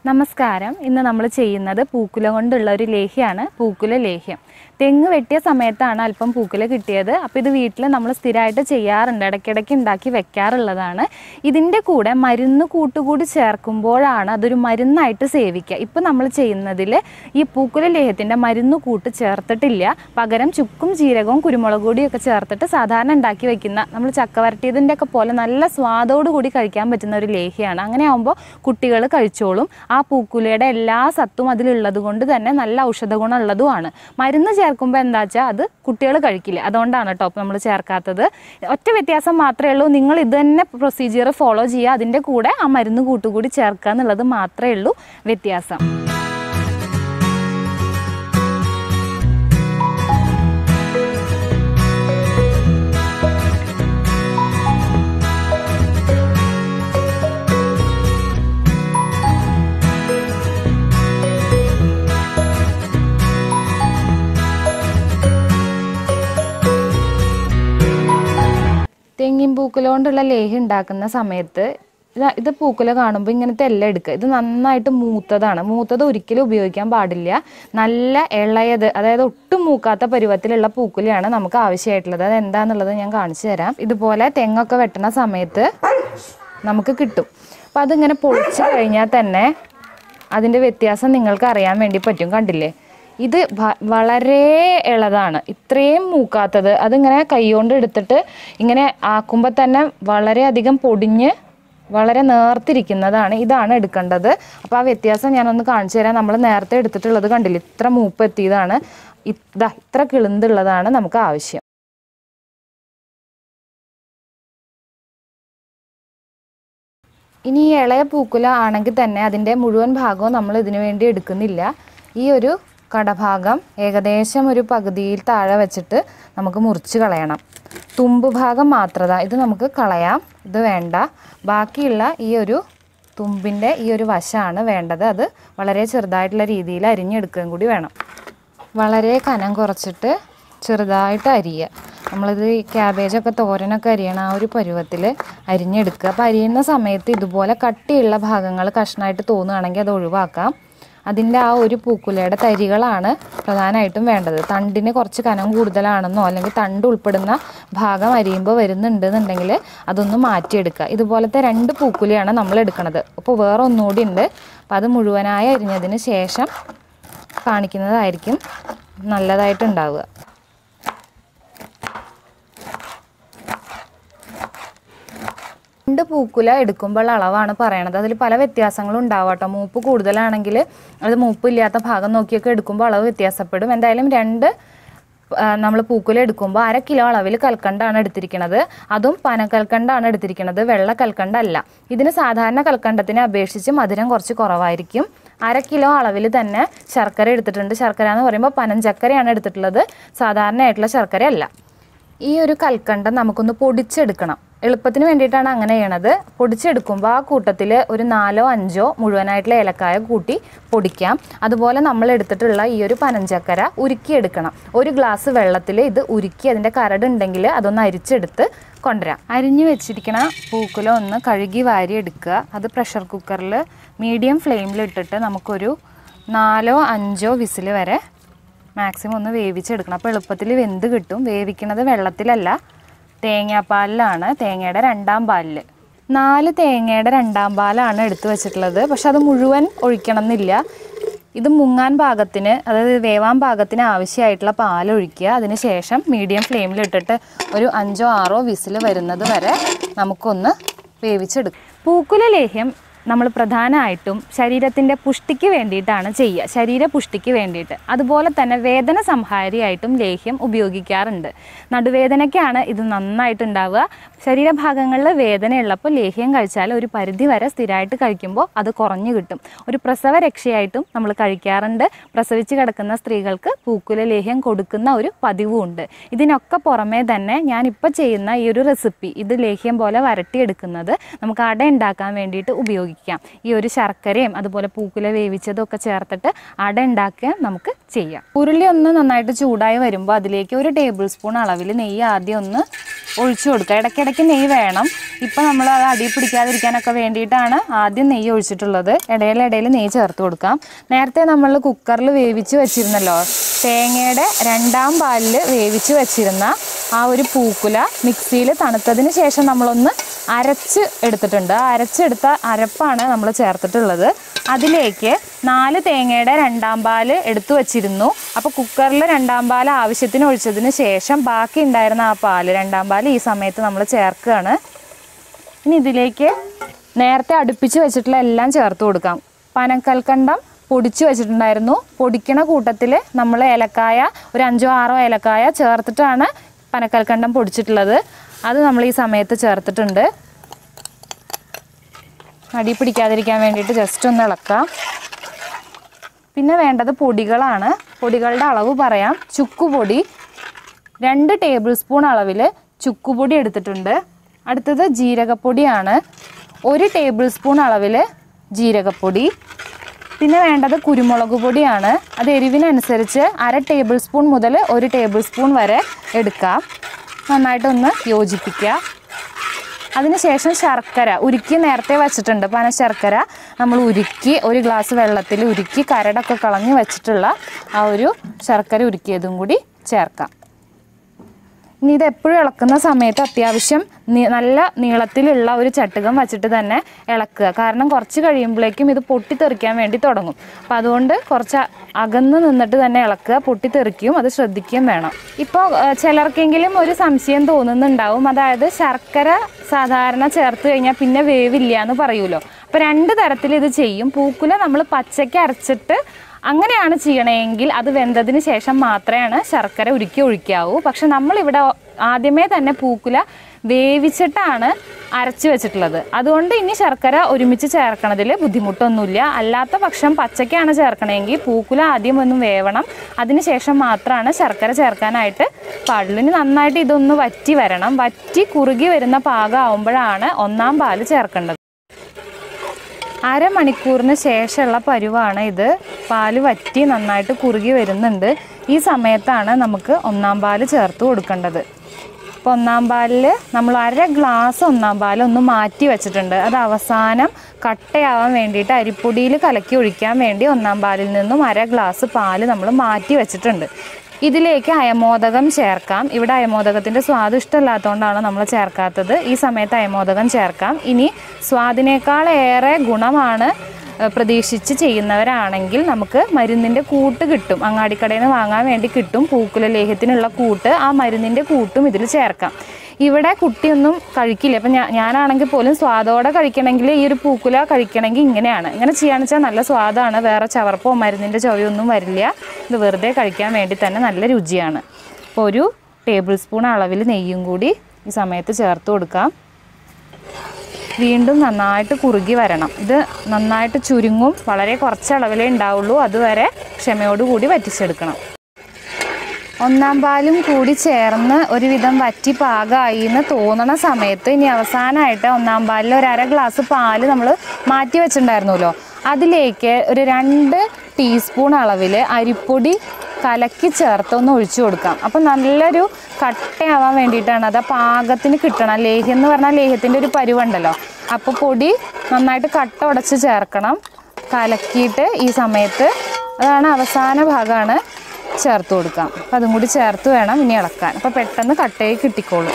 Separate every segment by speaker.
Speaker 1: നമസ്കാരം ഇന്ന് നമ്മൾ ചെയ്യുന്നത് പൂക്കുല കൊണ്ടുള്ള ഒരു ലേഹ്യമാണ് പൂക്കുല ലേഹ്യം തെങ്ങ് വെട്ടിയ സമയത്താണ് അല്പം പൂക്കുല കിട്ടിയത് അപ്പോൾ ഇത് വീട്ടിൽ നമ്മൾ സ്ഥിരമായിട്ട് ചെയ്യാറുണ്ട് ഇടയ്ക്കിടയ്ക്ക് ഉണ്ടാക്കി വെക്കാറുള്ളതാണ് ഇതിൻ്റെ കൂടെ മരുന്ന് കൂട്ടുകൂടി ചേർക്കുമ്പോഴാണ് അതൊരു മരുന്നായിട്ട് സേവിക്കുക ഇപ്പോൾ നമ്മൾ ചെയ്യുന്നതിൽ ഈ പൂക്കുല ലേഹ്യത്തിൻ്റെ മരുന്ന് കൂട്ട് ചേർത്തിട്ടില്ല പകരം ചുക്കും ജീരകവും കുരുമുളക് പൊടിയൊക്കെ ചേർത്തിട്ട് സാധാരണ ഉണ്ടാക്കി വെക്കുന്ന നമ്മൾ ചക്ക വരട്ടിയതിൻ്റെ ഒക്കെ പോലെ നല്ല സ്വാദോടു കൂടി കഴിക്കാൻ പറ്റുന്ന ഒരു ലേഹ്യമാണ് അങ്ങനെ ആകുമ്പോൾ കുട്ടികൾ കഴിച്ചോളും ആ പൂക്കുലയുടെ എല്ലാ സത്തും അതിലുള്ളത് കൊണ്ട് തന്നെ നല്ല ഔഷധ ഗുണമുള്ളതുമാണ് മരുന്ന് ചേർക്കുമ്പോൾ എന്താ വെച്ചാൽ അത് കുട്ടികൾ കഴിക്കില്ല അതുകൊണ്ടാണ് കേട്ടോ നമ്മൾ ചേർക്കാത്തത് ഒറ്റ വ്യത്യാസം മാത്രമേ ഉള്ളൂ നിങ്ങൾ ഇത് തന്നെ പ്രൊസീജിയർ ഫോളോ ചെയ്യുക അതിൻ്റെ കൂടെ ആ മരുന്ന് കൂട്ടുകൂടി ചേർക്കുക എന്നുള്ളത് മാത്രമേ ഉള്ളൂ വ്യത്യാസം തെങ്ങിൻ പൂക്കുല കൊണ്ടുള്ള ലേഹ്യം ഉണ്ടാക്കുന്ന സമയത്ത് ഇത് ഇത് പൂക്കുല കാണുമ്പോൾ ഇങ്ങനത്തെ എല്ലാം എടുക്കുക ഇത് നന്നായിട്ട് മൂത്തതാണ് മൂത്തത് ഒരിക്കലും ഉപയോഗിക്കാൻ പാടില്ല നല്ല ഇളയത് അതായത് ഒട്ടും മൂക്കാത്ത പരുവത്തിലുള്ള പൂക്കുലയാണ് നമുക്ക് ആവശ്യമായിട്ടുള്ളത് അത് എന്താന്നുള്ളത് ഞാൻ കാണിച്ചു തരാം ഇതുപോലെ തെങ്ങൊക്കെ വെട്ടണ സമയത്ത് നമുക്ക് കിട്ടും അപ്പം അതിങ്ങനെ പൊളിച്ച് കഴിഞ്ഞാൽ തന്നെ അതിൻ്റെ വ്യത്യാസം നിങ്ങൾക്ക് അറിയാൻ വേണ്ടി പറ്റും കണ്ടില്ലേ ഇത് ഭ- വളരെ ഇളതാണ് ഇത്രയും മൂക്കാത്തത് അതിങ്ങനെ കൈകൊണ്ട് എടുത്തിട്ട് ഇങ്ങനെ ആക്കുമ്പോൾ തന്നെ വളരെയധികം പൊടിഞ്ഞ് വളരെ നേർത്തിരിക്കുന്നതാണ് ഇതാണ് എടുക്കേണ്ടത് അപ്പോൾ ആ വ്യത്യാസം ഞാനൊന്ന് കാണിച്ചു തരാം നമ്മൾ നേരത്തെ എടുത്തിട്ടുള്ളത് കണ്ടില്ലേ ഇത്ര മൂപ്പ് എത്തിയതാണ് ഇതാ ഇത്ര കിളുന്തുള്ളതാണ് നമുക്ക് ആവശ്യം ഇനി ഈ ഇളയ പൂക്കുല ആണെങ്കിൽ തന്നെ അതിൻ്റെ മുഴുവൻ ഭാഗവും നമ്മൾ ഇതിനു വേണ്ടി എടുക്കുന്നില്ല ഈ ഒരു കടഭാഗം ഏകദേശം ഒരു പകുതിയിൽ താഴെ വെച്ചിട്ട് നമുക്ക് മുറിച്ച് കളയണം തുമ്പ് ഭാഗം മാത്രത ഇത് നമുക്ക് കളയാം ഇത് വേണ്ട ബാക്കിയുള്ള ഈ ഒരു തുമ്പിൻ്റെ ഈ ഒരു വശമാണ് വേണ്ടത് അത് വളരെ ചെറുതായിട്ടുള്ള രീതിയിൽ അരിഞ്ഞെടുക്കുകയും കൂടി വേണം വളരെ കനം കുറച്ചിട്ട് ചെറുതായിട്ട് അരിയുക നമ്മളിത് ഈ ക്യാബേജൊക്കെ തോരനൊക്കെ അരിയണ ആ ഒരു പരുവത്തിൽ അരിഞ്ഞെടുക്കുക അപ്പോൾ അരിയുന്ന സമയത്ത് ഇതുപോലെ കട്ടിയുള്ള ഭാഗങ്ങൾ കഷ്ണമായിട്ട് തോന്നുകയാണെങ്കിൽ അത് ഒഴിവാക്കാം അതിൻ്റെ ആ ഒരു പൂക്കുലയുടെ തരികളാണ് പ്രധാനമായിട്ടും വേണ്ടത് തണ്ടിന് കുറച്ച് കനം കൂടുതലാണെന്നോ അല്ലെങ്കിൽ തണ്ട് ഉൾപ്പെടുന്ന ഭാഗം അരിയുമ്പോൾ വരുന്നുണ്ട് എന്നുണ്ടെങ്കിൽ അതൊന്ന് മാറ്റിയെടുക്കുക ഇതുപോലത്തെ രണ്ട് പൂക്കുലയാണ് നമ്മൾ എടുക്കുന്നത് അപ്പോൾ വേറെ ഒന്നുകൂടി ഉണ്ട് അപ്പോൾ അത് മുഴുവനായി അരിഞ്ഞതിന് ശേഷം കാണിക്കുന്നതായിരിക്കും നല്ലതായിട്ടുണ്ടാവുക രണ്ട് പൂക്കുല എടുക്കുമ്പോൾ അളവാണ് പറയണത് അതിൽ പല വ്യത്യാസങ്ങളും ഉണ്ടാവും കേട്ടോ മൂപ്പ് കൂടുതലാണെങ്കിൽ അത് മൂപ്പില്ലാത്ത ഭാഗം നോക്കിയൊക്കെ എടുക്കുമ്പോൾ അളവ് വ്യത്യാസപ്പെടും എന്തായാലും രണ്ട് നമ്മൾ പൂക്കുല എടുക്കുമ്പോൾ അര കിലോ അളവിൽ കൽക്കണ്ടാണ് എടുത്തിരിക്കുന്നത് അതും പനക്കൽക്കണ്ടാണ് എടുത്തിരിക്കുന്നത് വെള്ള കൽക്കണ്ടല്ല ഇതിന് സാധാരണ കൽക്കണ്ടത്തിനെ അപേക്ഷിച്ച് മധുരം കുറച്ച് കുറവായിരിക്കും അര കിലോ അളവിൽ തന്നെ ശർക്കര എടുത്തിട്ടുണ്ട് ശർക്കര എന്ന് പറയുമ്പോൾ പനഞ്ചക്കരയാണ് എടുത്തിട്ടുള്ളത് സാധാരണയായിട്ടുള്ള ശർക്കര അല്ല ഈ ഒരു കൽക്കണ്ടം നമുക്കൊന്ന് പൊടിച്ചെടുക്കണം എളുപ്പത്തിന് വേണ്ടിയിട്ടാണ് അങ്ങനെ ചെയ്യണത് പൊടിച്ചെടുക്കുമ്പോൾ ആ കൂട്ടത്തിൽ ഒരു നാലോ അഞ്ചോ മുഴുവനായിട്ടുള്ള ഏലക്കായ കൂട്ടി പൊടിക്കാം അതുപോലെ നമ്മൾ എടുത്തിട്ടുള്ള ഈ ഒരു പനഞ്ചക്കര ഉരുക്കിയെടുക്കണം ഒരു ഗ്ലാസ് വെള്ളത്തിൽ ഇത് ഉരുക്കി അതിൻ്റെ കരടുണ്ടെങ്കിൽ അതൊന്ന് അരിച്ചെടുത്ത് കൊണ്ടുവരാം അരിഞ്ഞു വെച്ചിരിക്കണ പൂക്കുല ഒന്ന് കഴുകി വാരി എടുക്കുക അത് പ്രഷർ കുക്കറിൽ മീഡിയം ഫ്ലെയിമിൽ ഇട്ടിട്ട് നമുക്കൊരു നാലോ അഞ്ചോ വിസിൽ വരെ മാക്സിമം ഒന്ന് വേവിച്ചെടുക്കണം അപ്പോൾ എളുപ്പത്തിൽ വെന്ത് കിട്ടും വേവിക്കുന്നത് വെള്ളത്തിലല്ല തേങ്ങാപ്പാലിലാണ് തേങ്ങയുടെ രണ്ടാം പാലിൽ നാല് തേങ്ങയുടെ രണ്ടാം പാലാണ് എടുത്തു വെച്ചിട്ടുള്ളത് പക്ഷെ അത് മുഴുവൻ ഒഴിക്കണം എന്നില്ല ഇത് മുങ്ങാൻ പാകത്തിന് അതായത് വേവാൻ പാകത്തിന് ആവശ്യമായിട്ടുള്ള പാൽ ഒഴിക്കുക അതിന് ശേഷം മീഡിയം ഫ്ലെയിമിൽ ഇട്ടിട്ട് ഒരു അഞ്ചോ ആറോ വിസിൽ വരുന്നത് വരെ നമുക്കൊന്ന് വേവിച്ചെടുക്കും പൂക്കുല ലേഹ്യം നമ്മൾ പ്രധാനമായിട്ടും ശരീരത്തിൻ്റെ പുഷ്ടിക്ക് വേണ്ടിയിട്ടാണ് ചെയ്യുക ശരീര പുഷ്ടിക്ക് വേണ്ടിയിട്ട് അതുപോലെ തന്നെ വേദന സംഹാരിയായിട്ടും ലേഹ്യം ഉപയോഗിക്കാറുണ്ട് നടുവേദനയ്ക്കാണ് ഇത് നന്നായിട്ടുണ്ടാവുക ശരീരഭാഗങ്ങളിൽ വേദനയുള്ളപ്പോൾ ലേഹ്യം കഴിച്ചാൽ ഒരു പരിധി വരെ സ്ഥിരമായിട്ട് കഴിക്കുമ്പോൾ അത് കുറഞ്ഞു കിട്ടും ഒരു പ്രസവ രക്ഷയായിട്ടും നമ്മൾ കഴിക്കാറുണ്ട് പ്രസവിച്ച് കിടക്കുന്ന സ്ത്രീകൾക്ക് പൂക്കുല ലേഹ്യം കൊടുക്കുന്ന ഒരു പതിവും ഉണ്ട് ഇതിനൊക്കെ പുറമേ തന്നെ ഞാനിപ്പോൾ ചെയ്യുന്ന ഈ ഒരു റെസിപ്പി ഇത് ലേഹ്യം പോലെ വരട്ടിയെടുക്കുന്നത് നമുക്ക് അട ഉണ്ടാക്കാൻ വേണ്ടിയിട്ട് ഉപയോഗിക്കാം ഉപയോഗിക്കാം ഈ ഒരു ശർക്കരയും അതുപോലെ പൂക്കുല വേവിച്ചതും ഒക്കെ ചേർത്തിട്ട് അട ഉണ്ടാക്കാൻ നമുക്ക് ചെയ്യാം ഉരുളി ഒന്ന് നന്നായിട്ട് ചൂടായി വരുമ്പോൾ അതിലേക്ക് ഒരു ടേബിൾ സ്പൂൺ അളവിൽ നെയ്യ് ആദ്യം ഒന്ന് ഒഴിച്ചു കൊടുക്കുക ഇടയ്ക്കിടയ്ക്ക് നെയ്യ് വേണം ഇപ്പം നമ്മൾ അത് അടി പിടിക്കാതിരിക്കാനൊക്കെ വേണ്ടിയിട്ടാണ് ആദ്യം നെയ്യ് ഒഴിച്ചിട്ടുള്ളത് ഇടയിൽ ഇടയിൽ നെയ്യ് ചേർത്ത് കൊടുക്കാം നേരത്തെ നമ്മൾ കുക്കറിൽ വേവിച്ച് വെച്ചിരുന്നല്ലോ തേങ്ങയുടെ രണ്ടാം പാലിൽ വേവിച്ച് വെച്ചിരുന്ന ആ ഒരു പൂക്കുല മിക്സിയിൽ തണുത്തതിന് ശേഷം നമ്മളൊന്ന് അരച്ച് എടുത്തിട്ടുണ്ട് ആ അരച്ചെടുത്ത അരപ്പാണ് നമ്മൾ ചേർത്തിട്ടുള്ളത് അതിലേക്ക് നാല് തേങ്ങയുടെ രണ്ടാം പാല് എടുത്തു വച്ചിരുന്നു അപ്പോൾ കുക്കറിൽ രണ്ടാം പാൽ ആവശ്യത്തിന് ഒഴിച്ചതിന് ശേഷം ബാക്കി ഉണ്ടായിരുന്ന ആ പാല് രണ്ടാം പാല് ഈ സമയത്ത് നമ്മൾ ചേർക്കുകയാണ് ഇനി ഇതിലേക്ക് നേരത്തെ അടുപ്പിച്ച് വെച്ചിട്ടുള്ള എല്ലാം ചേർത്ത് കൊടുക്കാം പനക്കൽക്കണ്ടം പൊടിച്ചു വെച്ചിട്ടുണ്ടായിരുന്നു പൊടിക്കണ കൂട്ടത്തിൽ നമ്മൾ ഏലക്കായ ഒരു അഞ്ചോ ആറോ ഏലക്കായ ചേർത്തിട്ടാണ് പനക്കൽക്കണ്ടം പൊടിച്ചിട്ടുള്ളത് അത് നമ്മൾ ഈ സമയത്ത് ചേർത്തിട്ടുണ്ട് അടി പിടിക്കാതിരിക്കാൻ വേണ്ടിയിട്ട് ജസ്റ്റ് ഒന്ന് ഇളക്കാം പിന്നെ വേണ്ടത് പൊടികളാണ് പൊടികളുടെ അളവ് പറയാം ചുക്കുപൊടി രണ്ട് ടേബിൾ സ്പൂൺ അളവിൽ ചുക്കുപൊടി എടുത്തിട്ടുണ്ട് അടുത്തത് ജീരകപ്പൊടിയാണ് ഒരു ടേബിൾ സ്പൂൺ അളവിൽ ജീരകപ്പൊടി പിന്നെ വേണ്ടത് കുരുമുളക് പൊടിയാണ് അത് എരിവിനനുസരിച്ച് അര ടേബിൾ സ്പൂൺ മുതൽ ഒരു ടേബിൾ സ്പൂൺ വരെ എടുക്കാം നന്നായിട്ടൊന്ന് യോജിപ്പിക്കുക അതിനുശേഷം ശർക്കര ഉരുക്കി നേരത്തെ വെച്ചിട്ടുണ്ട് പന ശർക്കര നമ്മൾ ഉരുക്കി ഒരു ഗ്ലാസ് വെള്ളത്തിൽ ഉരുക്കി കരടൊക്കെ കളഞ്ഞ് വെച്ചിട്ടുള്ള ആ ഒരു ശർക്കര ഉരുക്കിയതും കൂടി ചേർക്കാം ഇനി ഇത് എപ്പോഴും ഇളക്കുന്ന സമയത്ത് അത്യാവശ്യം നി- നല്ല നീളത്തിലുള്ള ഒരു ചട്ടുകം വെച്ചിട്ട് തന്നെ ഇളക്കുക കാരണം കുറച്ച് കഴിയുമ്പോഴേക്കും ഇത് പൊട്ടിത്തെറിക്കാൻ വേണ്ടി തുടങ്ങും അപ്പം അതുകൊണ്ട് കുറച്ച് അകന്ന് നിന്നിട്ട് തന്നെ ഇളക്കുക പൊട്ടിത്തെറിക്കും അത് ശ്രദ്ധിക്കുകയും വേണം ഇപ്പോൾ ചിലർക്കെങ്കിലും ഒരു സംശയം തോന്നുന്നുണ്ടാവും അതായത് ശർക്കര സാധാരണ ചേർത്ത് കഴിഞ്ഞാൽ പിന്നെ വേവില്ല എന്ന് പറയുമല്ലോ അപ്പോൾ രണ്ട് തരത്തിൽ ഇത് ചെയ്യും പൂക്കുല നമ്മൾ പച്ചയ്ക്ക് അരച്ചിട്ട് അങ്ങനെയാണ് ചെയ്യണമെങ്കിൽ അത് വെന്തതിന് ശേഷം മാത്രമാണ് ശർക്കര ഉരുക്കി ഒഴിക്കാവൂ പക്ഷെ നമ്മളിവിടെ ആദ്യമേ തന്നെ പൂക്കുല വേവിച്ചിട്ടാണ് അരച്ച് വെച്ചിട്ടുള്ളത് അതുകൊണ്ട് ഇനി ശർക്കര ഒരുമിച്ച് ചേർക്കണതിൽ ബുദ്ധിമുട്ടൊന്നുമില്ല അല്ലാത്ത പക്ഷം പച്ചയ്ക്കാണ് ചേർക്കണമെങ്കിൽ പൂക്കുല ആദ്യം ഒന്ന് വേവണം അതിനുശേഷം മാത്രമാണ് ശർക്കര ചേർക്കാനായിട്ട് പാടുള്ളൂ ഇനി നന്നായിട്ട് ഇതൊന്ന് വറ്റി വരണം വറ്റി കുറുകി വരുന്ന പാകമാകുമ്പോഴാണ് ഒന്നാം പാല് ചേർക്കേണ്ടത് അരമണിക്കൂറിന് ശേഷമുള്ള പരുവാണ് ഇത് പാല് വറ്റി നന്നായിട്ട് കുറുകി വരുന്നുണ്ട് ഈ സമയത്താണ് നമുക്ക് ഒന്നാം പാല് ചേർത്ത് കൊടുക്കേണ്ടത് അപ്പോൾ ഒന്നാം പാലിൽ നമ്മൾ അര ഗ്ലാസ് ഒന്നാം പാൽ ഒന്ന് മാറ്റി വെച്ചിട്ടുണ്ട് അത് അവസാനം കട്ടയാവാൻ വേണ്ടിയിട്ട് അരിപ്പൊടിയിൽ കലക്കി ഒഴിക്കാൻ വേണ്ടി ഒന്നാം പാലിൽ നിന്നും അര ഗ്ലാസ് പാല് നമ്മൾ മാറ്റി വെച്ചിട്ടുണ്ട് ഇതിലേക്ക് അയമോദകം ചേർക്കാം ഇവിടെ അയമോദകത്തിൻ്റെ സ്വാദ് ഇഷ്ടമല്ലാത്തതുകൊണ്ടാണ് നമ്മൾ ചേർക്കാത്തത് ഈ സമയത്ത് അയമോദകം ചേർക്കാം ഇനി സ്വാദിനേക്കാൾ ഏറെ ഗുണമാണ് ഏഹ്, പ്രതീക്ഷിച്ച് ചെയ്യുന്നവരാണെങ്കിൽ നമുക്ക് മരുന്നിൻ്റെ കൂട്ട് കിട്ടും അങ്ങാടിക്കടയിൽ നിന്ന് വാങ്ങാൻ വേണ്ടി കിട്ടും പൂക്കുല ലേഹ്യത്തിനുള്ള കൂട്ട് ആ മരുന്നിൻ്റെ കൂട്ടും ഇതിൽ ചേർക്കാം ഇവിടെ കുട്ടിയൊന്നും കഴിക്കില്ല അപ്പം ഞാൻ ഞാനാണെങ്കിൽ പോലും സ്വാദോടെ കഴിക്കണമെങ്കിൽ ഈ ഒരു പൂക്കുല കഴിക്കണമെങ്കിൽ ഇങ്ങനെയാണ് ഇങ്ങനെ ചെയ്യാന്ന് വെച്ചാൽ നല്ല സ്വാദാണ് വേറെ ചവർപ്പോ മരുന്നിൻ്റെ ചൊവയൊന്നും വരില്ല ഇത് വെറുതെ കഴിക്കാൻ വേണ്ടി തന്നെ നല്ല രുചിയാണ് അപ്പോൾ ഒരു ടേബിൾ സ്പൂൺ അളവിൽ നെയ്യും കൂടി ഈ സമയത്ത് ചേർത്ത് കൊടുക്കാം വീണ്ടും നന്നായിട്ട് കുറുകി വരണം ഇത് നന്നായിട്ട് ചുരുങ്ങും വളരെ കുറച്ച് അളവിലേ ഉണ്ടാവുള്ളൂ അതുവരെ ക്ഷമയോടുകൂടി വറ്റിച്ചെടുക്കണം ഒന്നാം പാലും കൂടി ചേർന്ന് ഒരുവിധം വറ്റി പാകമായി എന്ന് തോന്നണ സമയത്ത് ഇനി അവസാനമായിട്ട് ഒന്നാം പാലിൽ ഒരു അര ഗ്ലാസ് പാല് നമ്മൾ മാറ്റി വെച്ചിട്ടുണ്ടായിരുന്നല്ലോ അതിലേക്ക് ഒരു രണ്ട് ടീസ്പൂൺ അളവിൽ അരിപ്പൊടി കലക്കി ചേർത്ത് ഒന്ന് ഒഴിച്ചു കൊടുക്കാം അപ്പം നല്ലൊരു കട്ടയാവാൻ വേണ്ടിയിട്ടാണ് അത് ആ പാകത്തിന് കിട്ടണം ലേഹ്യം എന്ന് പറഞ്ഞാൽ ലേഹ്യത്തിൻ്റെ ഒരു പരുവുണ്ടല്ലോ അപ്പോൾ പൊടി നന്നായിട്ട് കട്ട ഉടച്ച് ചേർക്കണം കലക്കിയിട്ട് ഈ സമയത്ത് അതാണ് അവസാന ഭാഗമാണ് ചേർത്ത് കൊടുക്കാം അപ്പം അതും കൂടി ചേർത്ത് വേണം ഇനി ഇളക്കാൻ അപ്പം പെട്ടെന്ന് കട്ടയായി കിട്ടിക്കോളും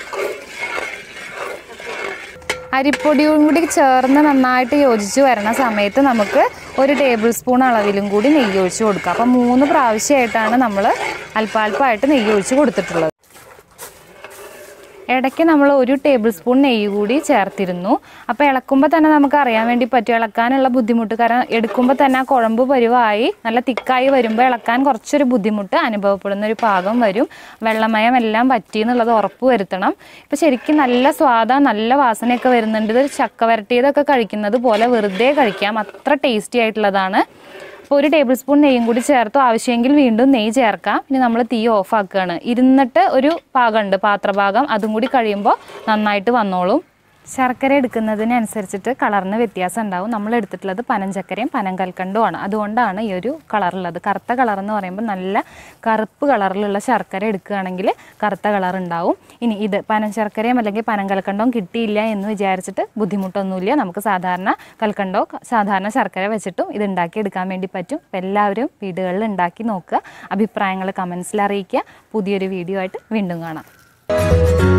Speaker 1: അരിപ്പൊടിയും കൂടി ചേർന്ന് നന്നായിട്ട് യോജിച്ച് വരണ സമയത്ത് നമുക്ക് ഒരു ടേബിൾ സ്പൂൺ അളവിലും കൂടി നെയ്യ് ഒഴിച്ച് കൊടുക്കാം അപ്പം മൂന്ന് പ്രാവശ്യമായിട്ടാണ് നമ്മൾ അല്പാൽപ്പമായിട്ട് നെയ്യ് ഒഴിച്ച് കൊടുത്തിട്ടുള്ളത് ഇടയ്ക്ക് നമ്മൾ ഒരു ടേബിൾ സ്പൂൺ നെയ്യ് കൂടി ചേർത്തിരുന്നു അപ്പോൾ ഇളക്കുമ്പോൾ തന്നെ നമുക്ക് അറിയാൻ വേണ്ടി പറ്റും ഇളക്കാനുള്ള ബുദ്ധിമുട്ട് കാരണം എടുക്കുമ്പോൾ തന്നെ ആ കുഴമ്പ് പരുവായി നല്ല തിക്കായി വരുമ്പോൾ ഇളക്കാൻ കുറച്ചൊരു ബുദ്ധിമുട്ട് അനുഭവപ്പെടുന്ന ഒരു പാകം വരും വെള്ളമയം എല്ലാം പറ്റി എന്നുള്ളത് ഉറപ്പ് വരുത്തണം ഇപ്പോൾ ശരിക്കും നല്ല സ്വാദ നല്ല വാസനയൊക്കെ വരുന്നുണ്ട് ഇത് ചക്ക വരട്ടിയതൊക്കെ കഴിക്കുന്നത് പോലെ വെറുതെ കഴിക്കാം അത്ര ടേസ്റ്റി ആയിട്ടുള്ളതാണ് അപ്പോൾ ഒരു ടേബിൾ സ്പൂൺ നെയ്യും കൂടി ചേർത്തു ആവശ്യമെങ്കിൽ വീണ്ടും നെയ്യ് ചേർക്കാം ഇനി നമ്മൾ തീ ഓഫ് ആക്കുകയാണ് ഇരുന്നിട്ട് ഒരു പാകമുണ്ട് പാത്രഭാഗം അതും കൂടി കഴിയുമ്പോൾ നന്നായിട്ട് വന്നോളും ശർക്കര എടുക്കുന്നതിനനുസരിച്ചിട്ട് കളറിന് വ്യത്യാസം ഉണ്ടാവും നമ്മൾ എടുത്തിട്ടുള്ളത് പനഞ്ചക്കരയും പനങ്കൽക്കണ്ടുമാണ് അതുകൊണ്ടാണ് ഈ ഒരു കളറുള്ളത് കറുത്ത കളർ എന്ന് പറയുമ്പോൾ നല്ല കറുപ്പ് കളറിലുള്ള ശർക്കര എടുക്കുകയാണെങ്കിൽ കറുത്ത കളർ ഉണ്ടാവും ഇനി ഇത് പനശർക്കരയും അല്ലെങ്കിൽ പനങ്കൽക്കണ്ടവും കിട്ടിയില്ല എന്ന് വിചാരിച്ചിട്ട് ബുദ്ധിമുട്ടൊന്നുമില്ല നമുക്ക് സാധാരണ കൽക്കണ്ടോ സാധാരണ ശർക്കര വെച്ചിട്ടും ഇത് ഉണ്ടാക്കി എടുക്കാൻ വേണ്ടി പറ്റും അപ്പോൾ എല്ലാവരും വീടുകളിൽ ഉണ്ടാക്കി നോക്കുക അഭിപ്രായങ്ങൾ കമൻസിൽ അറിയിക്കുക പുതിയൊരു വീഡിയോ ആയിട്ട് വീണ്ടും കാണാം